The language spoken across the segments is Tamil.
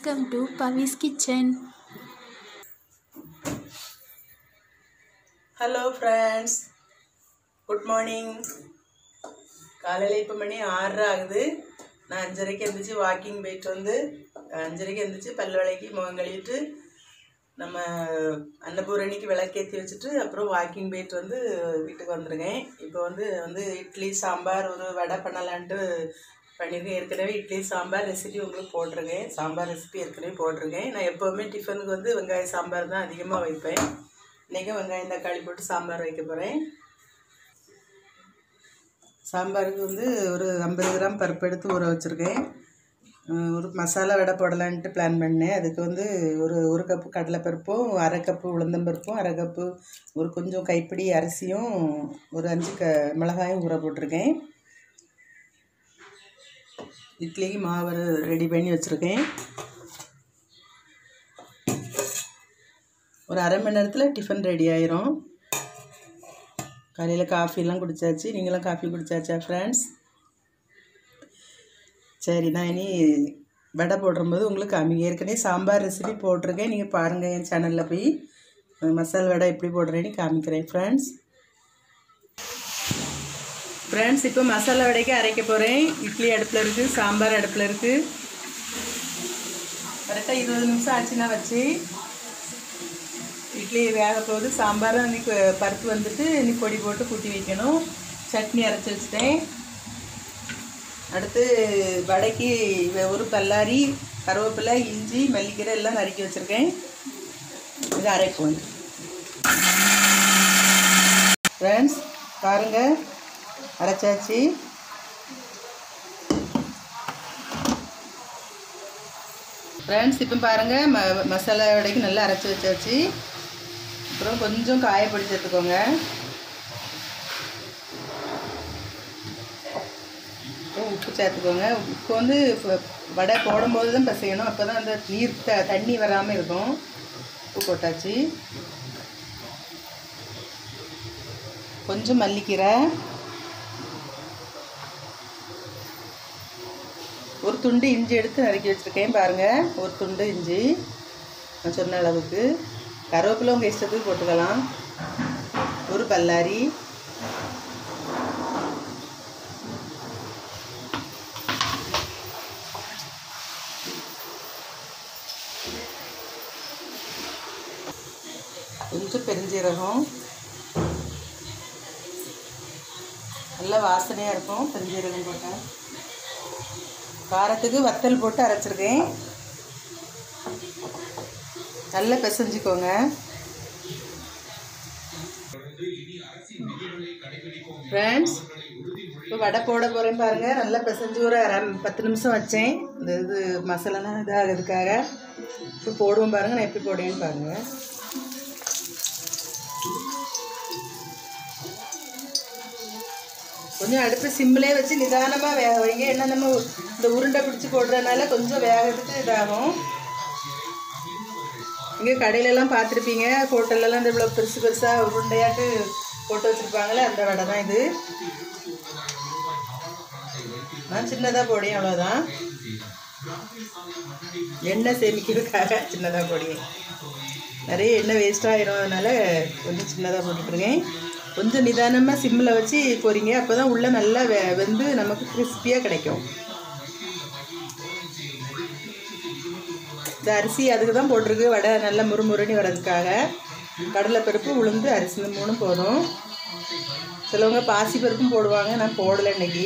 welcome to Pavi's kitchen hello friends good morning காலையில் இப்போ மணி ஆறரை ஆகுது நான் அஞ்சரைக்கு எந்திரிச்சு வாக்கிங் போயிட்டு வந்து அஞ்சரைக்கு எந்திரிச்சு பல் விளக்கி முகம் கழுவிட்டு நம்ம அன்னபூரணிக்கு விளக்கேற்றி வச்சுட்டு அப்புறம் வாக்கிங் போயிட்டு வந்து வீட்டுக்கு வந்திருக்கேன் இப்போ வந்து வந்து இட்லி சாம்பார் ஒரு வடை பண்ணலான்ட்டு பண்ணியிருக்கேன் ஏற்கனவே இட்லி சாம்பார் ரெசிபி உங்களுக்கு போட்டிருக்கேன் சாம்பார் ரெசிபி ஏற்கனவே போட்டிருக்கேன் நான் எப்போவுமே டிஃபனுக்கு வந்து வெங்காய சாம்பார் தான் அதிகமாக வைப்பேன் இன்றைக்கும் வெங்காயம் தக்காளி போட்டு சாம்பார் வைக்க போகிறேன் சாம்பாருக்கு வந்து ஒரு ஐம்பது கிராம் பருப்பு எடுத்து ஊற வச்சுருக்கேன் அஹ் ஒரு மசாலா வடை போடலான்ட்டு பிளான் பண்ணேன் அதுக்கு வந்து ஒரு ஒரு கப்பு கடலைப்பருப்பும் அரை கப்பு உளுந்தம்பருப்பும் அரை கப்பு ஒரு கொஞ்சம் கைப்பிடி அரிசியும் ஒரு அஞ்சு க மிளகாயும் ஊற போட்டிருக்கேன் இட்லிக்கு மாவு ரெடி பண்ணி வச்சுருக்கேன் ஒரு அரை மணி நேரத்தில் டிஃபன் ரெடி ஆயிரும் காலையில் காஃபிலாம் குடித்தாச்சு நீங்களும் காஃபி குடித்தாச்சா ஃப்ரெண்ட்ஸ் சரி நான் இனி வடை போடும்போது உங்களுக்கு காமிங்க ஏற்கனவே சாம்பார் ரெசிபி போட்டிருக்கேன் நீங்கள் பாருங்கள் என் சேனலில் போய் அஹ் மசால் வடை எப்படி போடுறேன்னு காமிக்கிறேன் ஃப்ரெண்ட்ஸ் ஃப்ரெண்ட்ஸ் இப்போ மசாலா வடைக்கு அரைக்க போகிறேன் இட்லி அடுப்பில் இருக்குது சாம்பார் அடுப்பில் இருக்குது கரெக்டாக இருபது நிமிஷம் ஆச்சுன்னா வச்சு இட்லி வேக போகுது சாம்பாரும் இன்னைக்கு பருப்பு வந்துட்டு இன்னைக்கு பொடி போட்டு கூட்டி வைக்கணும் சட்னி அரைச்சி வச்சுட்டேன் அடுத்து வடைக்கு வெ- ஒரு பல்லாரி கருவேப்பிலை இஞ்சி மல்லிக்கீரை எல்லாம் நறுக்கி வச்சுருக்கேன் இது அரைப்போம் ஃப்ரெண்ட்ஸ் பாருங்கள் அரைச்சாச்சு ஃப்ரெண்ட்ஸ் இப்போ பாருங்கள் ம மசாலா வடைக்கு நல்லா அரைச்சி வச்சாச்சு அப்புறம் கொஞ்சம் காயப்பொடி சேர்த்துக்கோங்க அப்புறம் உப்பு சேர்த்துக்கோங்க உப்பு வந்து இப்போ வடை போடும்போது தான் பிசையணும் அப்போ தான் அந்த நீர் த தண்ணி வராமல் இருக்கும் உப்பு போட்டாச்சு கொஞ்சம் மல்லிக்கீரை ஒரு துண்டு இஞ்சி எடுத்து நறுக்கி வச்சுருக்கேன் பாருங்கள் ஒரு துண்டு இஞ்சி நான் சொன்ன அளவுக்கு கருவேப்பிலை உங்கள் இஷ்டத்துக்கு போட்டுக்கலாம் ஒரு பல்லாரி கொஞ்சம் பெருஞ்சீரகம் நல்ல வாசனையாக இருக்கும் பெருஞ்சீரகம் போட்டால் காரத்துக்கு வத்தல் போட்டு அரைச்சிருக்கேன் நல்லா பிசைஞ்சுக்கோங்க ஃப்ரெண்ட்ஸ் இப்போ வடை போட போகிறேன் பாருங்கள் நல்லா பிசைஞ்சு ஒரு அரை பத்து நிமிஷம் வச்சேன் இந்த இது மசாலாலாம் இதாகிறதுக்காக இப்போ போடுவோம் பாருங்கள் நான் எப்படி போடுவேன்னு பாருங்கள் கொஞ்சம் அடுப்பு சிம்மிலே வச்சு நிதானமாக வேக வைங்க ஏன்னா நம்ம இந்த உருண்டை பிடிச்சி போடுறதுனால கொஞ்சம் வேகிறதுக்கு இதாகும் இங்கே கடையிலலாம் பார்த்துருப்பீங்க ஹோட்டல்லலாம் இந்த இவ்வளோ பெருசு பெருசாக உருண்டையாட்டு போட்டு வச்சுருப்பாங்களே அந்த வடை தான் இது நான் சின்னதாக போடியும் அவ்வளோதான் எண்ணெய் சேமிக்கிறதுக்காக சின்னதாக போடியும் நிறைய எண்ணெய் வேஸ்ட் ஆகிரும் அதனால கொஞ்சம் சின்னதாக போட்டுட்ருக்கேன் கொஞ்சம் நிதானமாக சிம்மில் வச்சு போறீங்க அப்போ தான் உள்ளே நல்லா வெ வெந்து நமக்கு கிறிஸ்பியாக கிடைக்கும் இந்த அரிசி அதுக்கு தான் போட்டிருக்கு வடை நல்லா முறுமுறுன்னு வர்றதுக்காக கடலைப்பருப்பு உளுந்து அரிசி இந்த மூணும் போதும் சிலவங்க பாசி பருப்பும் போடுவாங்க நான் போடலை இன்னைக்கு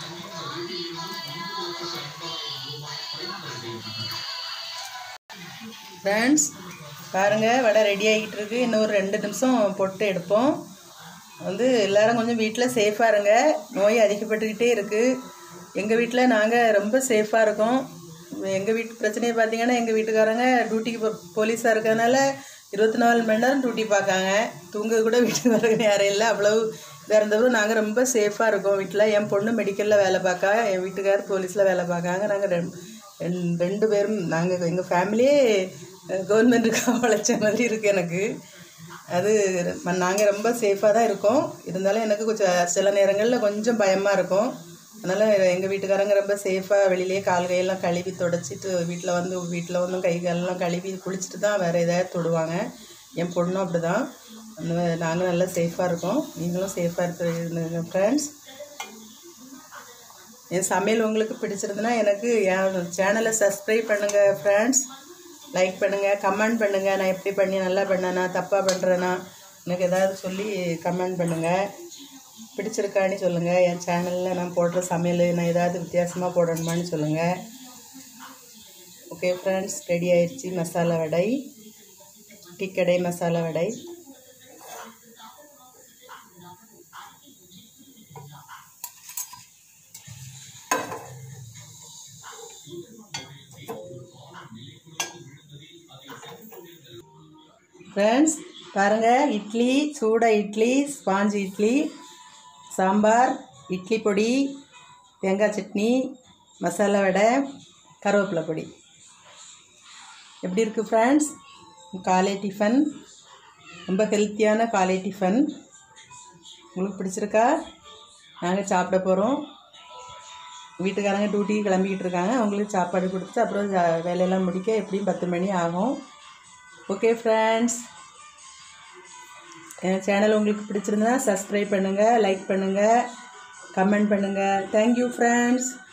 ஃப்ரெண்ட்ஸ் பாருங்கள் வடை ரெடி ஆகிட்டு இருக்கு இன்னும் ஒரு ரெண்டு நிமிஷம் போட்டு எடுப்போம் வந்து எல்லாரும் கொஞ்சம் வீட்டில் சேஃபாக இருங்க நோய் அதிகப்பட்டுக்கிட்டே இருக்குது எங்கள் வீட்டில் நாங்கள் ரொம்ப சேஃபாக இருக்கோம் எங்கள் வீட்டு பிரச்சனையை பார்த்தீங்கன்னா எங்கள் வீட்டுக்காரங்க டியூட்டிக்கு போ போலீஸாக இருக்கிறதுனால இருபத்தி நாலு மணி நேரம் டியூட்டி பார்க்காங்க தூங்க கூட வீட்டுக்கு வர நேரம் இல்லை அவ்வளவு இதாக இருந்ததும் நாங்கள் ரொம்ப சேஃபாக இருக்கோம் வீட்டில் என் பொண்ணு மெடிக்கலில் வேலை பார்க்கா என் வீட்டுக்காரர் போலீஸில் வேலை பார்க்காங்க நாங்கள் ரெண்டு ரெண்டு ரெண்டு பேரும் நாங்கள் எங்கள் ஃபேமிலியே கவர்மெண்ட்டுக்காக உழைச்ச மாதிரி இருக்குது எனக்கு அது நாங்கள் ரொம்ப சேஃபாக தான் இருக்கோம் இருந்தாலும் எனக்கு கொஞ்சம் சில நேரங்களில் கொஞ்சம் பயமாக இருக்கும் அதனால் எங்கள் வீட்டுக்காரங்க ரொம்ப சேஃபாக வெளியிலே கால் கையெல்லாம் கழுவி தொடச்சிட்டு வீட்டில் வந்து வீட்டில் வந்து கை காலெல்லாம் கழுவி குளிச்சுட்டு தான் வேறு எதாவது தொடுவாங்க என் பொண்ணும் அப்படி தான் அந்த நாங்களும் நல்லா சேஃபாக இருக்கோம் நீங்களும் சேஃபாக இருக்கிற ஃப்ரெண்ட்ஸ் என் சமையல் உங்களுக்கு பிடிச்சிருந்துன்னா எனக்கு என் சேனலை சப்ஸ்கிரைப் பண்ணுங்கள் ஃப்ரெண்ட்ஸ் லைக் பண்ணுங்கள் கமெண்ட் பண்ணுங்கள் நான் எப்படி பண்ணி நல்லா பண்ணேனா தப்பாக பண்ணுறேனா எனக்கு ஏதாவது சொல்லி கமெண்ட் பண்ணுங்கள் பிடிச்சிருக்கான்னு சொல்லுங்கள் என் சேனலில் நான் போடுற சமையல் நான் ஏதாவது வித்தியாசமாக போடணுமான்னு சொல்லுங்கள் ஓகே ஃப்ரெண்ட்ஸ் ரெடி ஆயிடுச்சு மசாலா வடை டீக்கடை மசாலா வடை ஃப்ரெண்ட்ஸ் பாருங்கள் இட்லி சூட இட்லி ஸ்பாஞ்சு இட்லி சாம்பார் இட்லி பொடி தேங்காய் சட்னி மசாலா வடை கருவேப்பிலை பொடி எப்படி இருக்குது ஃப்ரெண்ட்ஸ் காலை டிஃபன் ரொம்ப ஹெல்த்தியான காலை டிஃபன் உங்களுக்கு பிடிச்சிருக்கா நாங்கள் சாப்பிட போகிறோம் வீட்டுக்காரங்க டியூட்டிக்கு கிளம்பிக்கிட்டு இருக்காங்க அவங்களுக்கு சாப்பாடு கொடுத்து அப்புறம் ஜா- வேலையெல்லாம் முடிக்க எப்படியும் பத்து மணி ஆகும் ஓகே ஃப்ரெண்ட்ஸ் என் சேனல் உங்களுக்கு பிடிச்சிருந்தா சப்ஸ்கிரைப் பண்ணுங்கள் லைக் பண்ணுங்கள் கமெண்ட் பண்ணுங்கள் தேங்க்யூ ஃப்ரெண்ட்ஸ்